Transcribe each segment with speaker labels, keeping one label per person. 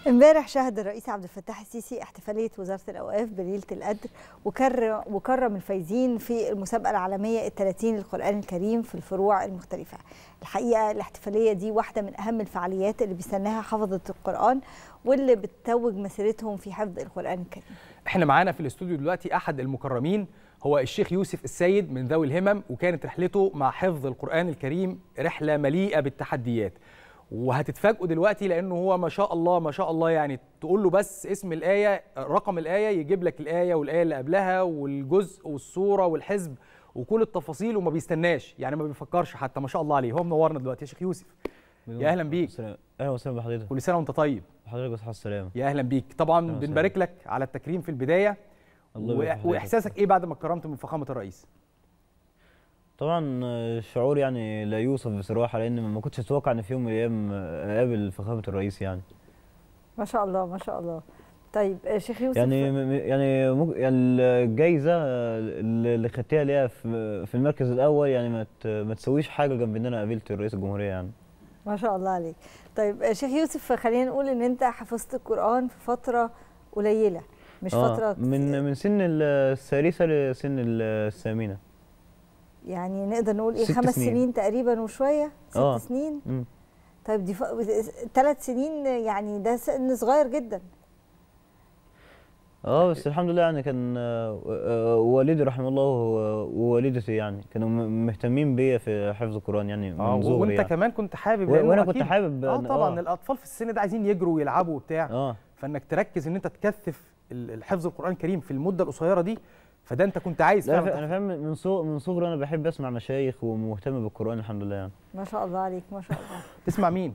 Speaker 1: امبارح شهد الرئيس عبد الفتاح السيسي احتفاليه وزاره الاوقاف بليله القدر وكرم وكرم الفايزين في المسابقه العالميه الثلاثين للقران الكريم في الفروع المختلفه. الحقيقه الاحتفاليه دي واحده من اهم الفعاليات اللي بيستناها حفظه القران واللي بتتوج مسيرتهم في حفظ القران الكريم.
Speaker 2: احنا معانا في الاستوديو دلوقتي احد المكرمين هو الشيخ يوسف السيد من ذوي الهمم وكانت رحلته مع حفظ القران الكريم رحله مليئه بالتحديات. وهتتفاجئوا دلوقتي لانه هو ما شاء الله ما شاء الله يعني تقول له بس اسم الايه رقم الايه يجيب لك الايه والايه اللي قبلها والجزء والصوره والحزب وكل التفاصيل وما بيستناش يعني ما بيفكرش حتى ما شاء الله عليه هو منورنا دلوقتي يا شيخ يوسف يا اهلا بيك
Speaker 3: اهلا وسهلا بحضرتك
Speaker 2: كل سنه وانت طيب
Speaker 3: حضرتك بصحه السلامه
Speaker 2: يا اهلا بيك طبعا
Speaker 3: أهلا
Speaker 2: بنبارك لك على التكريم في البدايه
Speaker 3: الله
Speaker 2: و...
Speaker 3: يبارك في حضرتك.
Speaker 2: واحساسك ايه بعد ما اتكرمت من فخامه الرئيس
Speaker 3: طبعا آه، شعور يعني لا يوصف بصراحه لان ما كنتش اتوقع ان في يوم من الايام آه، اقابل فخامه الرئيس يعني
Speaker 1: ما شاء الله ما شاء الله. طيب آه، شيخ يوسف
Speaker 3: يعني م- م- يعني ممكن يعني الجايزه آه، اللي اللي خدتها ليها في في المركز الاول يعني ما ت- ما تسويش حاجه جنب ان انا قابلت رئيس الجمهوريه يعني
Speaker 1: ما شاء الله عليك. طيب آه، شيخ يوسف خلينا نقول ان انت حفظت القران في فتره قليله مش
Speaker 3: آه،
Speaker 1: فتره
Speaker 3: من من سن الثالثه لسن الثامنه
Speaker 1: يعني نقدر نقول ايه
Speaker 3: ست
Speaker 1: خمس سنين,
Speaker 3: سنين.
Speaker 1: تقريبا وشويه ست
Speaker 3: آه.
Speaker 1: سنين
Speaker 3: مم.
Speaker 1: طيب دي ف... ثلاث سنين يعني ده سن صغير جدا
Speaker 3: اه بس الحمد لله يعني كان آه، آه، والدي رحمه الله و- ووالدتي يعني كانوا م- مهتمين بيا في حفظ القرآن يعني من
Speaker 2: اه
Speaker 3: صغري
Speaker 2: وانت
Speaker 3: يعني.
Speaker 2: كمان كنت حابب
Speaker 3: و-
Speaker 2: لأنه
Speaker 3: وأنا كنت
Speaker 2: أكيد-
Speaker 3: حابب
Speaker 2: اه
Speaker 3: أنا-
Speaker 2: طبعا
Speaker 3: آه.
Speaker 2: الاطفال في السن ده عايزين يجروا ويلعبوا وبتاع
Speaker 3: اه
Speaker 2: فانك تركز ان انت تكثف ال- الحفظ القران الكريم في المده القصيره دي فده انت كنت عايز
Speaker 3: لا
Speaker 2: فعلا
Speaker 3: انا فاهم من صغر من صغري انا بحب اسمع مشايخ ومهتم بالقرآن الحمد لله يعني
Speaker 1: ما شاء الله عليك ما شاء الله
Speaker 2: تسمع مين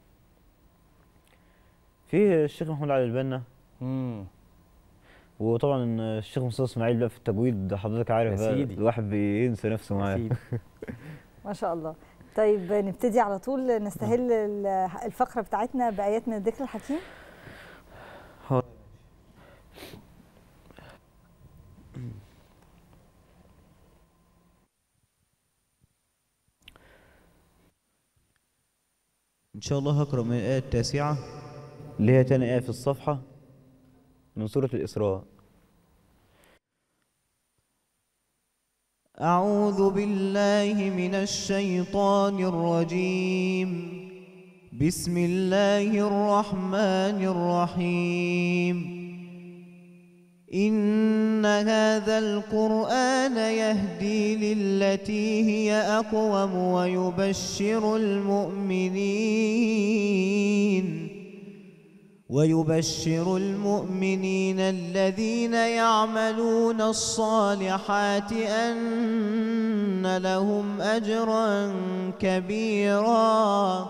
Speaker 3: في الشيخ محمود علي البنا
Speaker 2: امم
Speaker 3: وطبعا الشيخ مصطفى اسماعيل بقى في التجويد حضرتك عارف
Speaker 2: يا
Speaker 3: بقى
Speaker 2: سيدي.
Speaker 3: الواحد بينسى نفسه معاه
Speaker 2: أكيد.
Speaker 1: ما شاء الله طيب نبتدي على طول نستهل ال- الفقره بتاعتنا بايات من الذكر الحكيم
Speaker 3: إن شاء الله هقرأ من الآية التاسعة اللي هي تاني آية في الصفحة من سورة الإسراء
Speaker 4: أعوذ بالله من الشيطان الرجيم بسم الله الرحمن الرحيم إن هذا القرآن يهدي للتي هي أقوم ويبشر المؤمنين ويبشر المؤمنين الذين يعملون الصالحات أن لهم أجرا كبيرا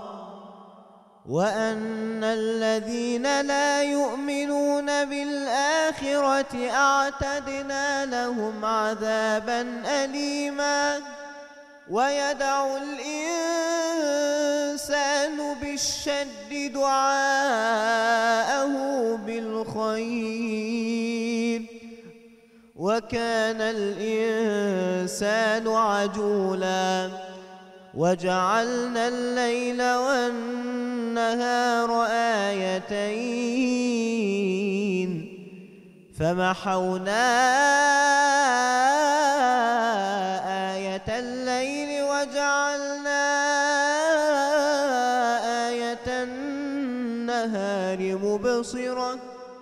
Speaker 4: وأن الذين لا يؤمنون بالآخرة أعتدنا لهم عذابا أليما ويدعو الإنسان بالشد دعاءه بالخير وكان الإنسان عجولا وجعلنا الليل والنهار آيتين فمحونا آية الليل وجعلنا آية النهار مبصرة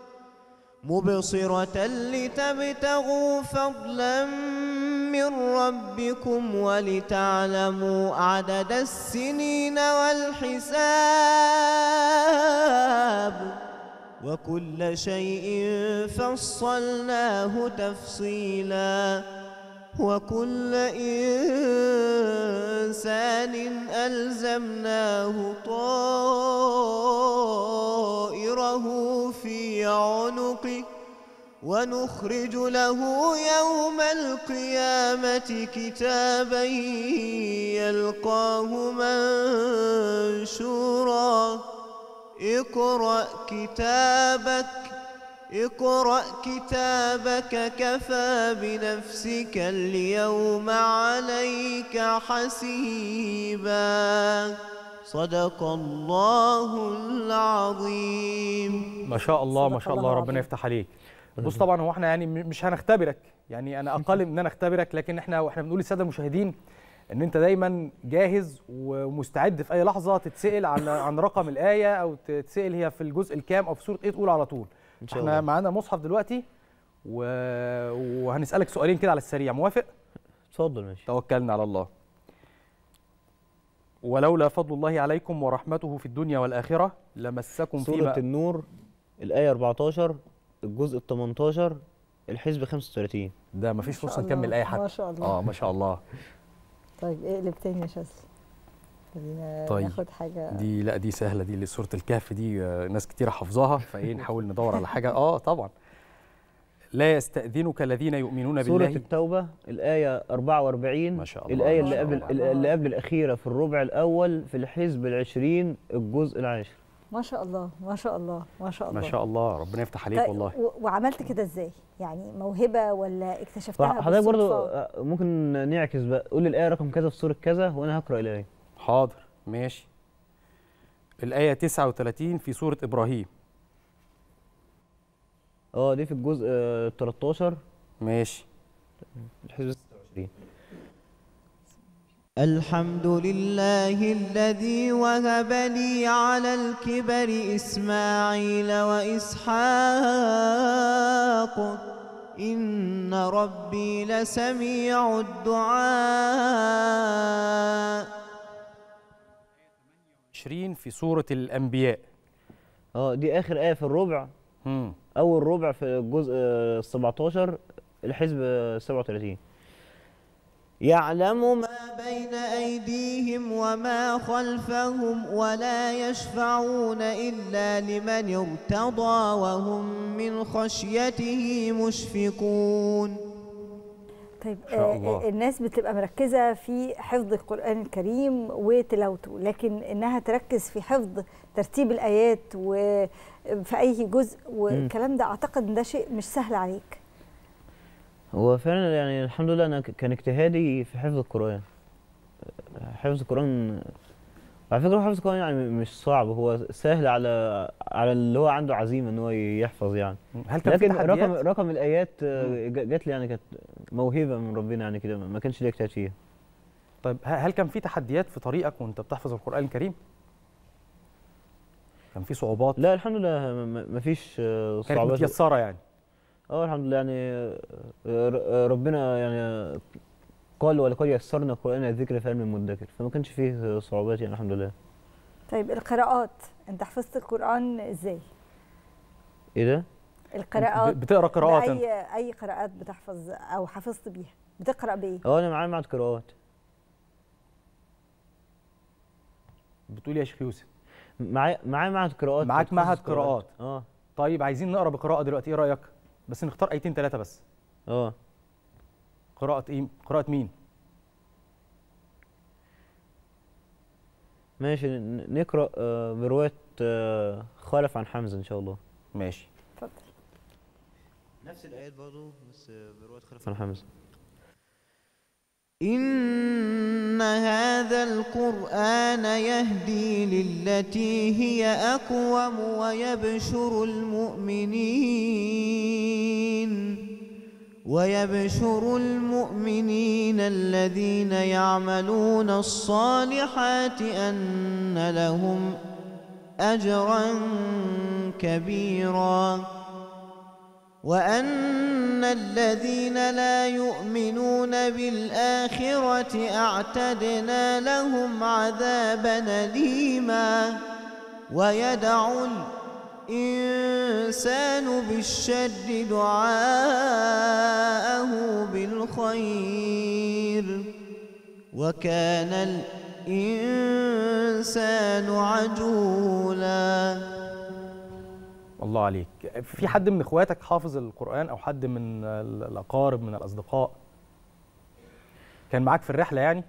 Speaker 4: مبصرة لتبتغوا فضلا من ربكم ولتعلموا عدد السنين والحساب وكل شيء فصلناه تفصيلا وكل إنسان ألزمناه طائره في عنقه ونخرج له يوم القيامة كتابا يلقاه منشورا اقرأ كتابك اقرأ كتابك كفى بنفسك اليوم عليك حسيبا صدق الله العظيم
Speaker 2: ما شاء الله ما
Speaker 1: صدق
Speaker 2: شاء
Speaker 1: الله
Speaker 2: الله
Speaker 1: العظيم.
Speaker 2: ربنا يفتح عليك بص طبعا هو احنا يعني م- مش هنختبرك يعني انا اقل من ان انا اختبرك لكن احنا واحنا بنقول للساده المشاهدين ان انت دايما جاهز ومستعد في اي لحظه تتسال عن عن رقم الايه او تتسال هي في الجزء الكام او في سوره ايه تقول على طول
Speaker 3: ان شاء
Speaker 2: احنا
Speaker 3: الله
Speaker 2: معانا مصحف دلوقتي و... وهنسالك سؤالين كده على السريع موافق
Speaker 3: اتفضل ماشي
Speaker 2: توكلنا على الله ولولا فضل الله عليكم ورحمته في الدنيا والآخرة لمسكم
Speaker 3: سورة
Speaker 2: فيما
Speaker 3: النور الآية 14 الجزء ال 18 الحزب 35
Speaker 2: ده مفيش
Speaker 1: ما شاء
Speaker 2: فرصة
Speaker 1: الله،
Speaker 2: نكمل أي حد
Speaker 1: ما شاء الله
Speaker 2: اه ما شاء الله
Speaker 1: طيب اقلب تاني يا شاذلي خلينا
Speaker 2: طيب.
Speaker 1: ناخد حاجه
Speaker 2: دي لا دي سهلة دي سورة الكهف دي آه، ناس كتير حافظاها فايه نحاول ندور على حاجة اه طبعا لا يستأذنك الذين يؤمنون
Speaker 3: سورة
Speaker 2: بالله
Speaker 3: التوبة الآية 44
Speaker 2: ما شاء الله،
Speaker 3: الآية
Speaker 2: ما
Speaker 3: اللي
Speaker 2: شاء
Speaker 3: قبل
Speaker 1: الله.
Speaker 3: اللي قبل الأخيرة في الربع الأول في الحزب العشرين الجزء العاشر
Speaker 1: ما شاء الله ما شاء الله ما شاء الله
Speaker 2: ما شاء الله ربنا يفتح عليك
Speaker 1: طيب،
Speaker 2: والله
Speaker 1: و- وعملت كده ازاي يعني موهبه ولا اكتشفتها
Speaker 3: حضرتك برضو
Speaker 1: بالصدفة؟
Speaker 3: آه، ممكن نعكس بقى قول لي الآية رقم كذا في سورة كذا وأنا هقرأ الآية
Speaker 2: حاضر ماشي الآية 39 في سورة إبراهيم
Speaker 3: اه دي في الجزء آه، 13
Speaker 2: ماشي
Speaker 3: الحزب 26
Speaker 4: الحمد لله الذي وهب لي على الكبر إسماعيل وإسحاق إن ربي لسميع الدعاء
Speaker 2: 20 في سورة الأنبياء
Speaker 3: اه دي آخر آية في الربع
Speaker 2: مم.
Speaker 3: أول ربع في الجزء آه، 17 الحزب آه، 37
Speaker 4: يعلم ما بين أيديهم وما خلفهم ولا يشفعون إلا لمن ارتضى وهم من خشيته مشفقون
Speaker 1: طيب
Speaker 2: شاء
Speaker 1: آه،
Speaker 2: الله.
Speaker 1: الناس بتبقى مركزه في حفظ القران الكريم وتلاوته لكن انها تركز في حفظ ترتيب الايات وفي اي جزء والكلام ده اعتقد ان ده شيء مش سهل عليك
Speaker 3: هو فعلا يعني الحمد لله انا ك- كان اجتهادي في حفظ القران حفظ القران على فكره حفظ القران يعني مش صعب هو سهل على على اللي هو عنده عزيمه ان هو يحفظ يعني
Speaker 2: هل كان في
Speaker 3: لكن رقم
Speaker 2: تحديات؟
Speaker 3: رقم الايات آه، ج- جات لي يعني كانت موهبه من ربنا يعني كده ما كانش ليا اجتهاد فيها
Speaker 2: طيب ه- هل كان في تحديات في طريقك وانت بتحفظ القرآن الكريم؟ كان في صعوبات؟
Speaker 3: لا الحمد لله ما- ما ما فيش آه،
Speaker 2: كانت
Speaker 3: صعوبات
Speaker 2: متيسرة يعني
Speaker 3: اه الحمد لله يعني آه، ر- ربنا يعني قال ولقد يسرنا القران الذكر فهل من مدكر فما كانش فيه صعوبات يعني الحمد لله
Speaker 1: طيب القراءات انت حفظت القران ازاي
Speaker 3: ايه ده
Speaker 1: القراءات
Speaker 2: ب- بتقرا قراءات انت
Speaker 1: اي اي قراءات بتحفظ او حفظت بيها بتقرا بايه
Speaker 3: اه انا معايا معهد قراءات
Speaker 2: بتقول يا شيخ يوسف
Speaker 3: معايا معايا معهد قراءات
Speaker 2: معاك
Speaker 3: تخصص
Speaker 2: معهد قراءات.
Speaker 3: اه
Speaker 2: طيب عايزين نقرا بقراءة دلوقتي ايه رأيك؟ بس نختار ايتين ثلاثة بس
Speaker 3: اه
Speaker 2: قراءة ايه؟ قراءة مين؟
Speaker 3: ماشي ن- نقرا آه بروايه آه خلف عن حمزه ان شاء الله
Speaker 2: ماشي
Speaker 1: اتفضل
Speaker 3: نفس الايات برضه بس بروايه خلف عن حمزه
Speaker 4: إن هذا القرآن يهدي للتي هي أقوم ويبشر المؤمنين ويبشر المؤمنين الذين يعملون الصالحات أن لهم أجرا كبيرا وأن الذين لا يؤمنون بالآخرة أعتدنا لهم عذابا أليما ويدع الإنسان بالشر دعاءه بالخير وكان الإنسان عجولا
Speaker 2: الله عليك في حد من اخواتك حافظ القرآن او حد من ال- الاقارب من الاصدقاء كان معاك في الرحلة يعني؟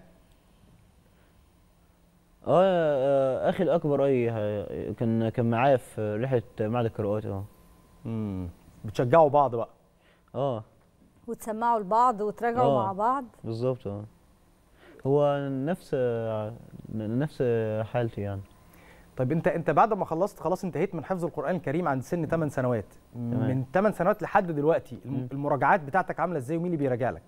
Speaker 3: اه آه، اخي الاكبر اي ه- كان كان معايا في رحله معهد القراءات اه
Speaker 2: امم بتشجعوا بعض بقى
Speaker 3: اه
Speaker 1: وتسمعوا لبعض وتراجعوا
Speaker 3: آه.
Speaker 1: مع بعض
Speaker 3: بالظبط اه هو نفس نفس حالتي يعني
Speaker 2: طيب انت انت بعد ما خلصت خلاص انتهيت من حفظ القران الكريم عند سن 8 سنوات من 8 سنوات لحد دلوقتي الم-
Speaker 3: مم.
Speaker 2: المراجعات بتاعتك عامله ازاي ومين اللي بيراجع لك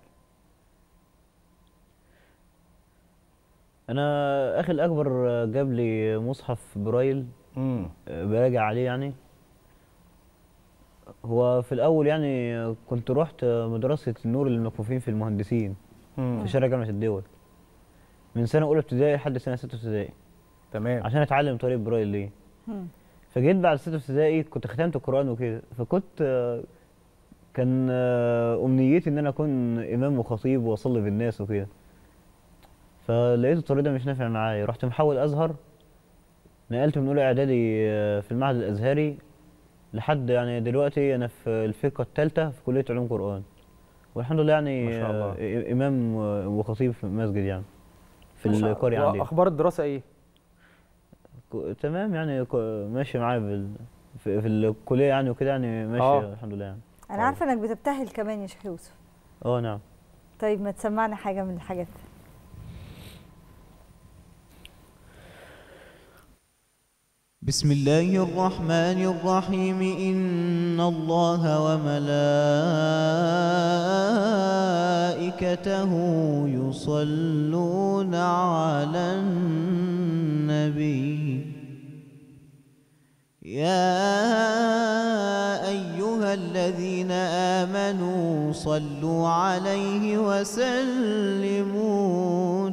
Speaker 3: انا اخي الاكبر جاب لي مصحف برايل
Speaker 2: امم
Speaker 3: براجع عليه يعني هو في الاول يعني كنت رحت مدرسه النور للمكفوفين في المهندسين في شارع جامعه الدول من سنه اولى ابتدائي لحد سنه سته ابتدائي
Speaker 2: تمام
Speaker 3: عشان اتعلم طريقه برايل دي
Speaker 1: مم.
Speaker 3: فجيت بعد سته ابتدائي كنت ختمت القران وكده فكنت آه، كان آه، امنيتي ان انا اكون امام وخطيب واصلي بالناس وكده فلقيت الطريق ده مش نافع معايا رحت محول ازهر نقلت من اولى اعدادي آه، في المعهد الازهري لحد يعني دلوقتي انا في الفرقه الثالثه في كليه علوم قران والحمد لله يعني
Speaker 2: ما شاء الله.
Speaker 3: آه، امام وخطيب في المسجد يعني في
Speaker 1: ما شاء الله.
Speaker 3: القريه عندي
Speaker 2: واخبار الدراسه ايه
Speaker 3: ك- تمام يعني ك- ماشي معايا بال... في, في الكليه يعني وكده يعني ماشي
Speaker 2: آه.
Speaker 3: الحمد لله يعني
Speaker 1: انا عارفه انك بتبتهل كمان يا شيخ يوسف
Speaker 3: اه نعم
Speaker 1: طيب ما تسمعنا حاجه من الحاجات
Speaker 4: بسم الله الرحمن الرحيم إن الله وملائكته يصلون على النبي يا أيها الذين آمنوا صلوا عليه وسلموا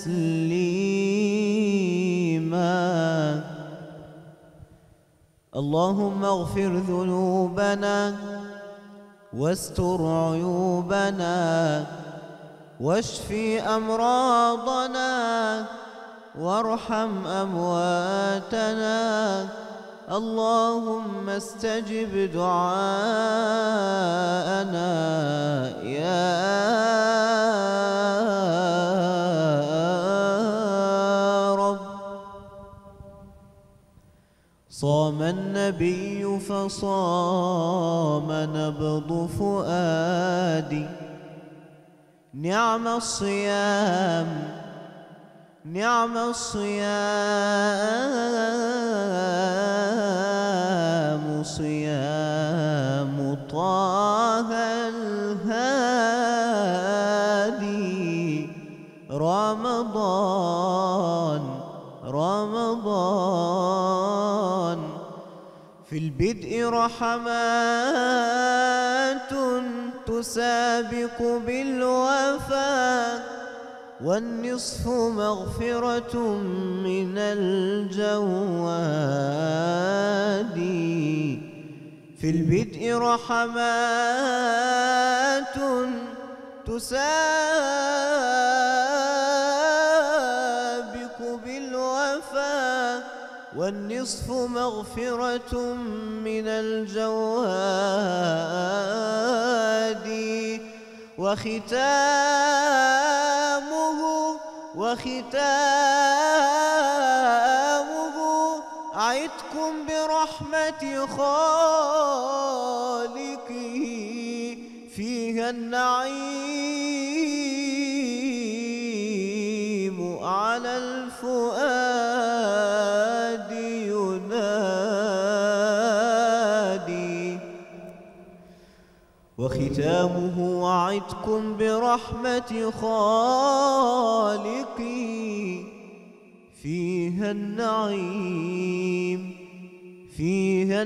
Speaker 4: تسليماً اللهم اغفر ذنوبنا واستر عيوبنا واشف امراضنا وارحم امواتنا اللهم استجب دعاءنا يا رب صام النبي فصام نبض فؤادي نعم الصيام نعم الصيام صيام طه الهادي رمضان رمضان في البدء رحمات تسابق بالوفاء والنصف مغفرة من الجواد في البدء رحمات تسابق بالوفاء والنصف مغفرة من الجواد وختامه وختامه عدكم برحمة خالقه فيها النعيم على الفؤاد ينادي وختامه وعدكم برحمة خالقي فيها النعيم فيها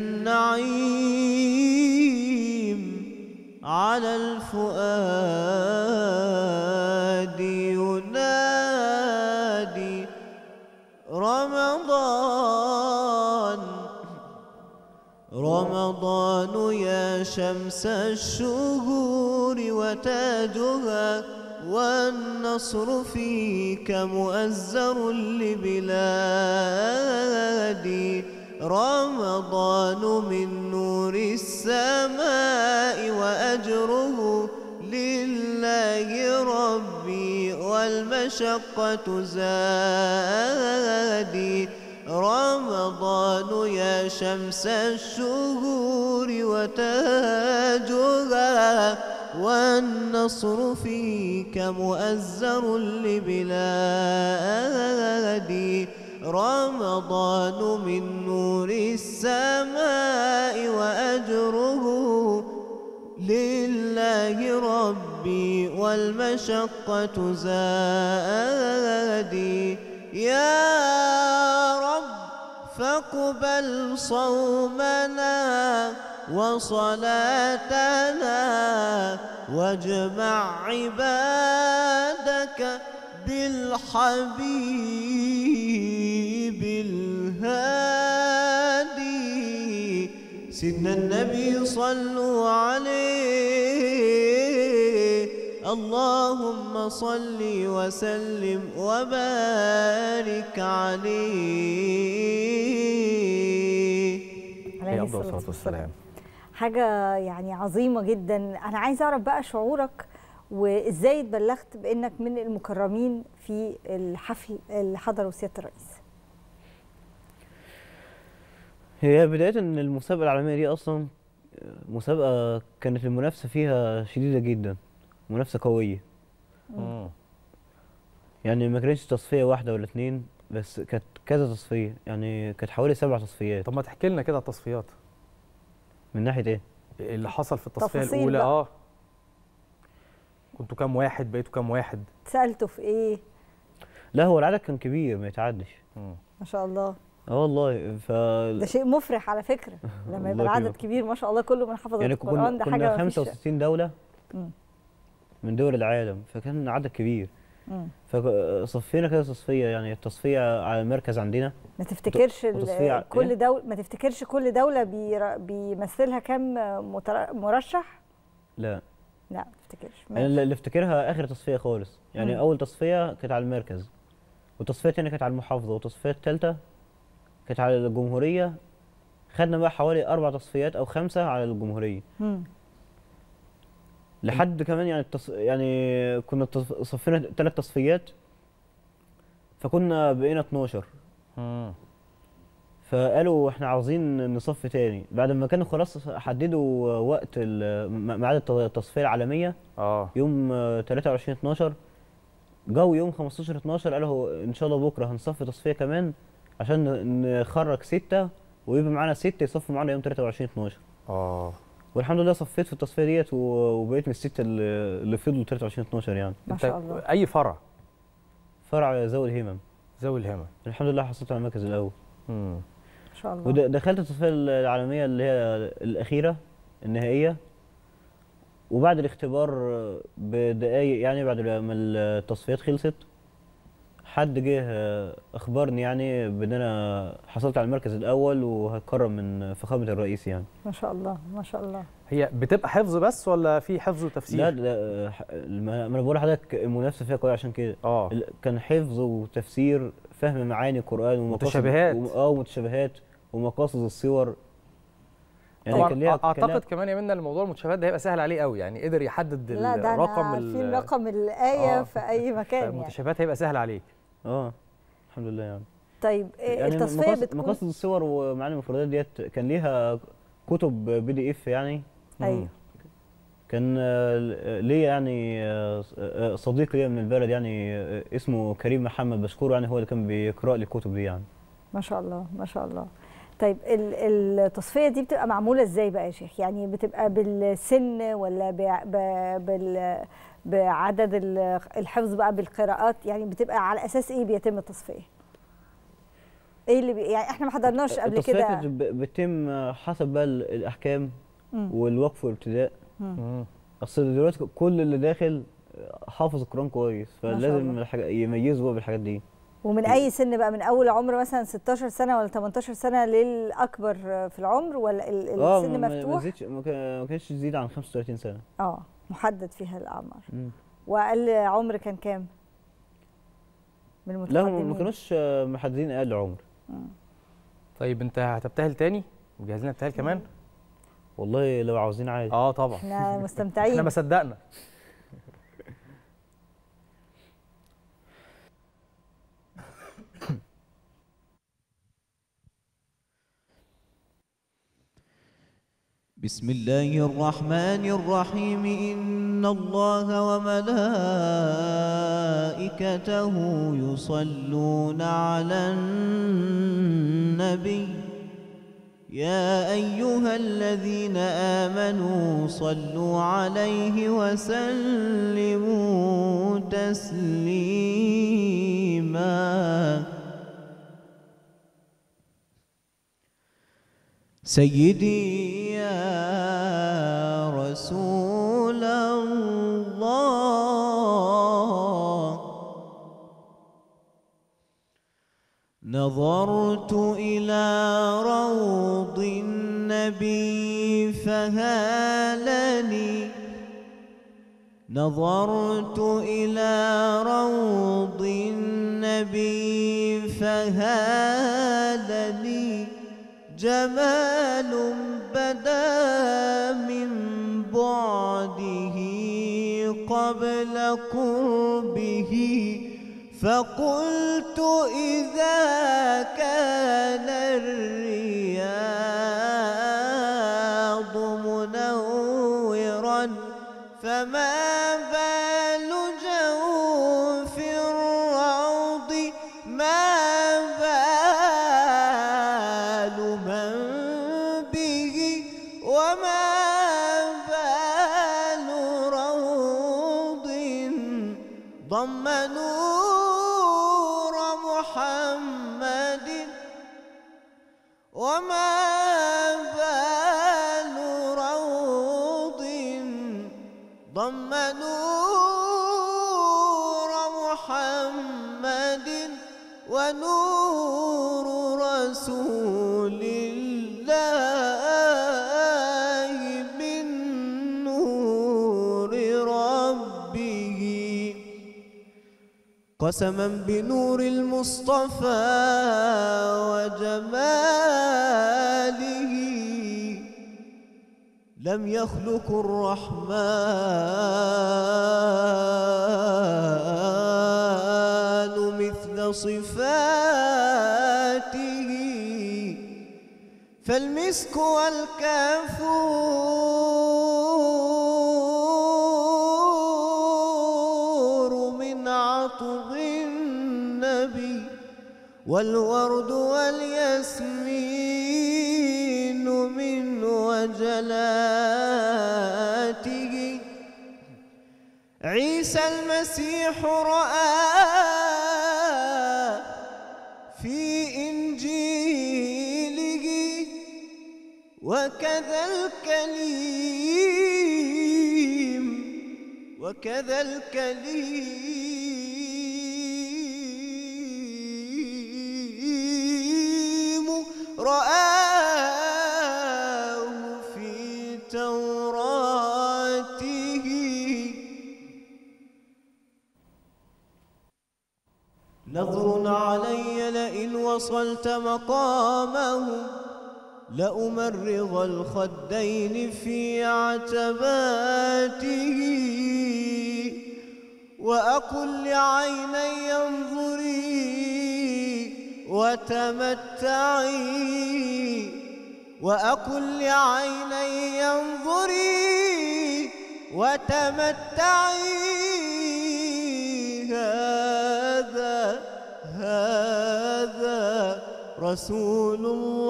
Speaker 4: النعيم على الفؤاد ينادي رمضان رمضان يا شمس الشهور وتاجها والنصر فيك مؤزر لبلادي رمضان من نور السماء وأجره لله ربي والمشقة زادي رمضان يا شمس الشهور وتاجها والنصر فيك مؤزر لبلادي رمضان من نور السماء وأجره لله ربي والمشقة زادي يا رب فاقبل صومنا وصلاتنا واجمع عبادك بالحبيب الهادي سيدنا النبي صلوا عليه اللهم صل وسلم وبارك عليه
Speaker 2: عليه افضل الصلاه والسلام
Speaker 1: حاجه يعني عظيمه جدا انا عايزه اعرف بقى شعورك وازاي اتبلغت بانك من المكرمين في الحفل اللي حضره سياده الرئيس
Speaker 3: هي بداية ان المسابقة العالمية دي اصلا مسابقة كانت المنافسة فيها شديدة جدا منافسة قوية
Speaker 2: مم.
Speaker 3: يعني ما كانتش تصفية واحدة ولا اتنين بس كانت كذا تصفية يعني كانت حوالي سبع تصفيات
Speaker 2: طب ما تحكي لنا كده على التصفيات
Speaker 3: من ناحية ايه؟
Speaker 2: اللي حصل في التصفيه
Speaker 1: تفاصيل
Speaker 2: الاولى
Speaker 1: بقى.
Speaker 2: اه كنتوا كام واحد بقيتوا كام واحد
Speaker 1: سالته في ايه
Speaker 3: لا هو العدد كان كبير ما يتعدش
Speaker 2: مم.
Speaker 1: ما شاء الله
Speaker 3: اه والله ف
Speaker 1: ده شيء مفرح على فكره لما يبقى
Speaker 3: الله
Speaker 1: العدد
Speaker 3: يكرمك.
Speaker 1: كبير ما شاء الله كله من حفظ
Speaker 3: يعني
Speaker 1: القران
Speaker 3: كنا
Speaker 1: ده حاجه
Speaker 3: كنا
Speaker 1: ما فيش
Speaker 3: 65 دولة
Speaker 1: مم.
Speaker 3: من دول العالم فكان عدد كبير
Speaker 1: مم.
Speaker 3: فصفينا كذا تصفية يعني التصفية على المركز عندنا
Speaker 1: ما تفتكرش ال-
Speaker 3: وتصفية ع-
Speaker 1: كل
Speaker 3: إيه؟
Speaker 1: دولة ما تفتكرش كل دولة بير- بيمثلها كم متر- مرشح؟
Speaker 3: لا
Speaker 1: لا ما تفتكرش
Speaker 3: انا
Speaker 1: ماشي.
Speaker 3: اللي اللي افتكرها اخر تصفيه خالص يعني
Speaker 1: مم.
Speaker 3: اول تصفيه كانت على المركز والتصفيه الثانيه كانت على المحافظه والتصفيه الثالثه كانت على الجمهوريه خدنا بقى حوالي اربع تصفيات او خمسه على الجمهوريه
Speaker 1: مم.
Speaker 3: لحد كمان يعني التص... يعني كنا تص- صفينا ثلاث تصفيات فكنا بقينا 12
Speaker 2: مم.
Speaker 3: فقالوا احنا عاوزين نصفي تاني بعد ما كانوا خلاص حددوا وقت ال- م- ميعاد الت- التصفيه العالميه
Speaker 2: اه
Speaker 3: يوم آه، 23 12 جو يوم 15 12 قالوا هو ان شاء الله بكره هنصفي تصفيه كمان عشان ن- نخرج سته ويبقى معانا سته يصفوا معانا يوم 23 12
Speaker 2: اه
Speaker 3: والحمد لله صفيت في التصفيه ديت و- وبقيت من السته اللي اللي فضلوا 23 12 يعني
Speaker 1: ما
Speaker 2: انت
Speaker 1: شاء الله
Speaker 2: اي فرع
Speaker 3: فرع ذوي الهمم
Speaker 2: ذوي الهمم
Speaker 3: الحمد لله حصلت على المركز الاول
Speaker 2: مم.
Speaker 1: ما شاء الله
Speaker 3: ودخلت التصفيه العالميه اللي هي الاخيره النهائيه وبعد الاختبار بدقايق يعني بعد ما التصفيات خلصت حد جه اخبرني يعني بان انا حصلت على المركز الاول وهتكرم من فخامه الرئيس يعني
Speaker 1: ما شاء الله ما شاء الله
Speaker 2: هي بتبقى حفظ بس ولا في حفظ وتفسير
Speaker 3: لا ده ح- ما ما انا بقول لحضرتك المنافسه فيها قويه عشان كده
Speaker 2: اه
Speaker 3: ال- كان حفظ وتفسير فهم معاني القران ومقاصد
Speaker 2: متشابهات.
Speaker 3: وم- اه ومتشابهات ومقاصد الصور
Speaker 2: طبعا
Speaker 3: كان ليها- كان ليها
Speaker 2: اعتقد كمان يا منى الموضوع المتشابهات ده هيبقى سهل عليه قوي يعني قدر يحدد
Speaker 1: لا ده
Speaker 2: الرقم
Speaker 1: أنا
Speaker 2: ال-
Speaker 1: في رقم الآية
Speaker 2: آه.
Speaker 1: في أي مكان يعني
Speaker 2: المتشابهات هيبقى سهل عليك
Speaker 3: اه الحمد لله يعني
Speaker 1: طيب إيه
Speaker 3: يعني
Speaker 1: التصفية
Speaker 3: مقاصد,
Speaker 1: بتكون
Speaker 3: مقاصد الصور ومعاني المفردات ديت كان ليها كتب بي دي اف يعني
Speaker 1: أيوه
Speaker 3: كان آه، ليا يعني آه، آه، صديق ليا من البلد يعني آه، اسمه كريم محمد بشكره يعني هو اللي كان بيقرا لي الكتب دي يعني
Speaker 1: ما شاء الله ما شاء الله طيب ال- التصفية دي بتبقى معمولة ازاي بقى يا شيخ؟ يعني بتبقى بالسن ولا بع- ب- بال بعدد ال- الحفظ بقى بالقراءات يعني بتبقى على اساس ايه بيتم التصفية؟ ايه اللي بي يعني احنا ما حضرناش قبل
Speaker 3: التصفية
Speaker 1: كده
Speaker 3: كانت ب- بتتم آه، حسب بقى ال- الاحكام
Speaker 1: مم.
Speaker 3: والوقف والابتداء
Speaker 2: مم.
Speaker 3: اصل دلوقتي كل اللي داخل آه، حافظ القران كويس
Speaker 1: شاء
Speaker 3: فلازم
Speaker 1: الله.
Speaker 3: الحاجة يميزوا بقى بالحاجات دي
Speaker 1: ومن اي سن بقى من اول عمر مثلا 16 سنة ولا 18 سنة للاكبر في العمر ولا ال-
Speaker 3: اه
Speaker 1: السن
Speaker 3: ما- ما
Speaker 1: مفتوح؟
Speaker 3: زيدش ما كان- ما كانش تزيد عن 35 سنه
Speaker 1: اه محدد فيها الاعمار
Speaker 3: مم.
Speaker 1: واقل عمر كان كام؟ من
Speaker 3: لا هم
Speaker 1: المتقدمين
Speaker 3: ما كانوش آه، محددين اقل عمر
Speaker 2: طيب انت هتبتهل تاني مجهز لنا ابتهال كمان
Speaker 3: والله لو عاوزين عادي
Speaker 2: اه طبعا
Speaker 1: احنا مستمتعين
Speaker 2: احنا ما صدقنا
Speaker 4: بسم الله الرحمن الرحيم إن الله وملائكته يصلون على النبي يا أيها الذين آمنوا صلوا عليه وسلموا تسليما سيدي يا رسول الله نظرت إلى روض النبي فهالني نظرت إلى روض النبي فهالني جمال بدا من بعده قبل قربه فقلت إذا كان الرياض منورا فما بال جوف الروض ما بال من به وما بال روض ضم نور محمد وما بال روض ضم نور محمد ونور رسول الله من نور ربه قسما بنور المصطفى وجماله لم يخلق الرحمن مثل صفاته فالمسك والكافور من عطر النبي والورد والياسمين من وجلاته عيسى المسيح رأى في إنجيله وكذا الكليم وكذا الكليم رآه في توراته نظر علي لئن وصلت مقامه لأمرغ الخدين في عتباته وأقل لعيني انظري وتمتعي وأقل لعيني انظري وتمتعي هذا هذا رسول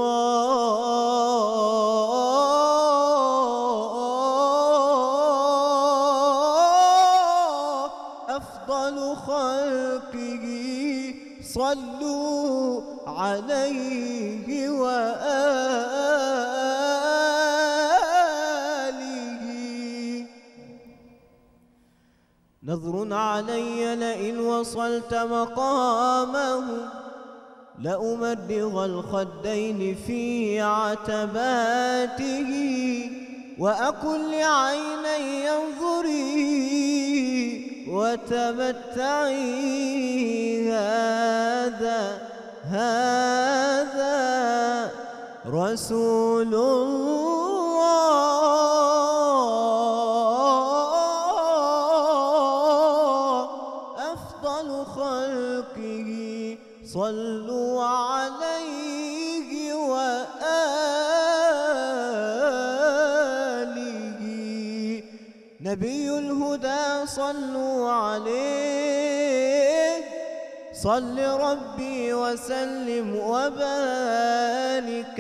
Speaker 4: الله أفضل خلقه صلوا عليه وآله نظر علي لئن وصلت مقامه لأمرغ الخدين في عتباته وأقل لعيني انظري وتمتعي هذا هذا رسول الله أفضل خلقه صلوا عليه نبي الهدى صلوا عليه صل ربي وسلم وبارك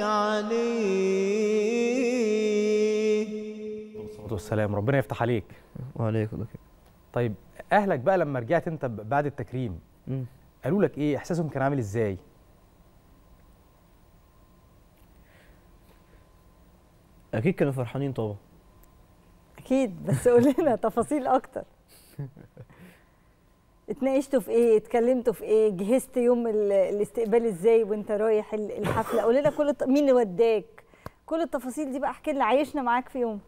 Speaker 4: عليه
Speaker 2: والصلاه والسلام ربنا يفتح عليك
Speaker 3: وعليكم السلام
Speaker 2: طيب اهلك بقى لما رجعت انت ب- بعد التكريم
Speaker 3: مم.
Speaker 2: قالوا لك ايه احساسهم كان عامل ازاي
Speaker 3: اكيد كانوا فرحانين طبعا
Speaker 1: اكيد بس قول لنا تفاصيل اكتر اتناقشتوا في ايه اتكلمتوا في ايه جهزت يوم ال- الاستقبال ازاي وانت رايح ال- الحفله قول لنا كل الت- مين اللي وداك كل التفاصيل دي بقى احكي لنا عايشنا معاك في يومك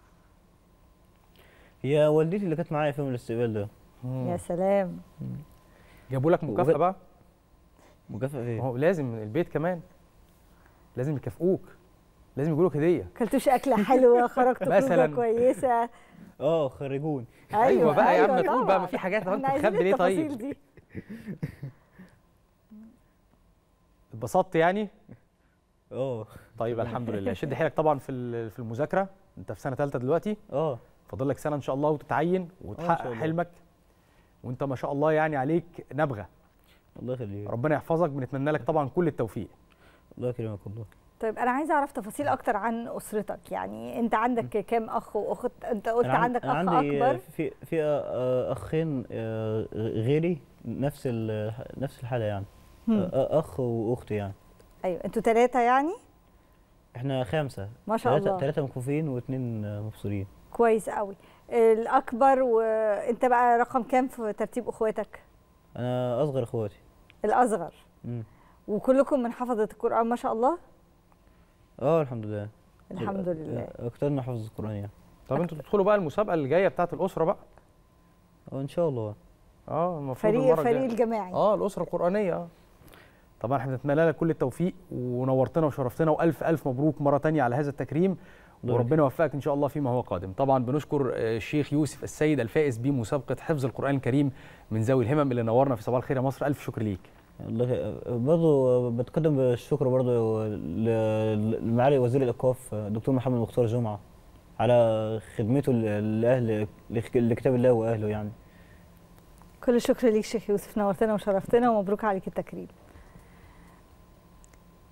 Speaker 3: هي والدتي اللي كانت معايا في يوم الاستقبال ده
Speaker 1: يا سلام
Speaker 2: جابوا لك مكافاه
Speaker 3: وجد-
Speaker 2: بقى
Speaker 3: مكافأة
Speaker 2: ما
Speaker 3: ايه؟
Speaker 2: هو لازم البيت كمان لازم يكافئوك لازم يجوا لك هديه
Speaker 1: كلتوش اكله حلوه خرجتوا خروجه
Speaker 2: مثلاً.
Speaker 1: كويسه
Speaker 3: اه خرجون
Speaker 2: أيوة بقى يا عم،
Speaker 1: أيوة
Speaker 2: تقول بقى، ما
Speaker 1: طبعاً.
Speaker 2: في حاجات، هو أنت
Speaker 1: إحنا عايزين
Speaker 2: بتخبي ليه طيب؟
Speaker 1: التفاصيل دي.
Speaker 2: اتبسطت يعني
Speaker 3: اه
Speaker 2: طيب الحمد لله شد حيلك طبعا في ال- في المذاكره انت في سنه ثالثه دلوقتي
Speaker 3: اه
Speaker 2: فاضل لك سنه ان شاء الله وتتعين وتحقق
Speaker 3: الله.
Speaker 2: حلمك وانت ما شاء الله يعني عليك نبغه
Speaker 3: الله يخليك
Speaker 2: ربنا يحفظك بنتمنى لك طبعا كل التوفيق
Speaker 3: الله يكرمك والله
Speaker 1: طيب انا عايزه اعرف تفاصيل اكتر عن اسرتك يعني انت عندك كام اخ واخت انت قلت
Speaker 3: أنا عن-
Speaker 1: عندك
Speaker 3: أنا
Speaker 1: اخ
Speaker 3: عندي
Speaker 1: اكبر
Speaker 3: في في آه، اخين آه، غيري نفس ال- نفس الحاله يعني
Speaker 1: هم.
Speaker 3: آه، اخ واخت يعني
Speaker 1: ايوه انتوا ثلاثه يعني
Speaker 3: احنا خمسه
Speaker 1: ما شاء الله
Speaker 3: ثلاثه مكفوفين واثنين آه، مبصورين
Speaker 1: كويس قوي الاكبر وانت بقى رقم كام في ترتيب اخواتك
Speaker 3: انا اصغر اخواتي
Speaker 1: الاصغر
Speaker 3: مم.
Speaker 1: وكلكم من حفظه القران ما شاء الله
Speaker 3: اه الحمد لله
Speaker 1: الحمد لله
Speaker 3: اكترنا حفظ القران يعني
Speaker 2: طب انتوا تدخلوا بقى المسابقه اللي جايه بتاعه الاسره بقى
Speaker 3: اه ان شاء الله
Speaker 2: اه المفروض
Speaker 1: فريق
Speaker 2: المره
Speaker 1: فريق
Speaker 2: الجايه
Speaker 1: الجماعي
Speaker 2: اه الاسره القرانيه اه طبعا احنا بنتمنى لك كل التوفيق ونورتنا وشرفتنا والف الف مبروك مره تانية على هذا التكريم
Speaker 3: الله
Speaker 2: وربنا يوفقك ان شاء الله فيما هو قادم طبعا بنشكر آه، الشيخ يوسف السيد الفائز بمسابقه حفظ القران الكريم من ذوي الهمم اللي نورنا في صباح الخير يا مصر الف شكر ليك
Speaker 3: الله برضه بتقدم بالشكر برضه ل- لمعالي وزير الاوقاف دكتور محمد مختار جمعه على خدمته ل- لاهل لك- لكتاب الله واهله يعني
Speaker 1: كل الشكر ليك شيخ يوسف نورتنا وشرفتنا ومبروك عليك التكريم